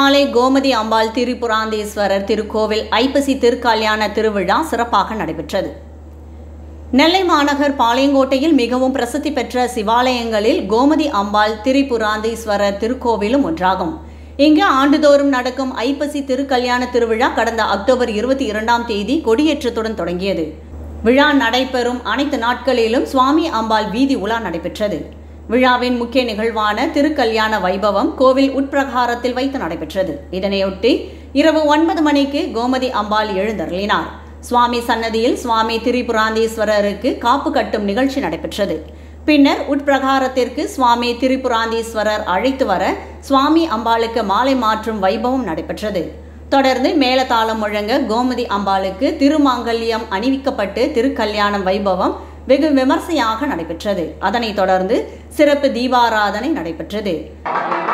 மாலை கோமதி அம்பாள் திரிபுராந்தேஸ்வரர் திருக்கோவில் ஐப்பசி திருக்கல்யாண திருவிழா சிறப்பாக நடைபெற்றது நெல்லை மாநகர் பாளையங்கோட்டையில் மிகவும் பிரசித்தி பெற்ற சிவாலயங்களில் கோமதி அம்பாள் திரிபுராந்தீஸ்வரர் திருக்கோவிலும் ஒன்றாகும் இங்கு ஆண்டுதோறும் நடக்கும் ஐப்பசி திருக்கல்யாண திருவிழா கடந்த அக்டோபர் இருபத்தி இரண்டாம் தேதி கொடியேற்றத்துடன் தொடங்கியது விழா நடைபெறும் அனைத்து நாட்களிலும் சுவாமி அம்பாள் வீதி உலா நடைபெற்றது விழாவின் முக்கிய நிகழ்வான திருக்கல்யாண வைபவம் கோவில் உட்பிரகாரத்தில் வைத்து நடைபெற்றது இதனையொட்டி இரவு ஒன்பது மணிக்கு கோமதி அம்பாள் எழுந்தருளினார் சுவாமி சன்னதியில் சுவாமி திரிபுராந்தீஸ்வரருக்கு காப்பு கட்டும் நிகழ்ச்சி நடைபெற்றது பின்னர் உட்பிரகாரத்திற்கு சுவாமி திரிபுராந்தீஸ்வரர் அழைத்து வர சுவாமி அம்பாளுக்கு மாலை மாற்றும் வைபவம் நடைபெற்றது தொடர்ந்து மேலதாளம் முழங்க கோமதி அம்பாளுக்கு திருமாங்கல்யம் அணிவிக்கப்பட்டு திருக்கல்யாணம் வைபவம் வெகு விமர்சையாக நடைபெற்றது அதனைத் தொடர்ந்து சிறப்பு தீபாராதனை நடைபெற்றது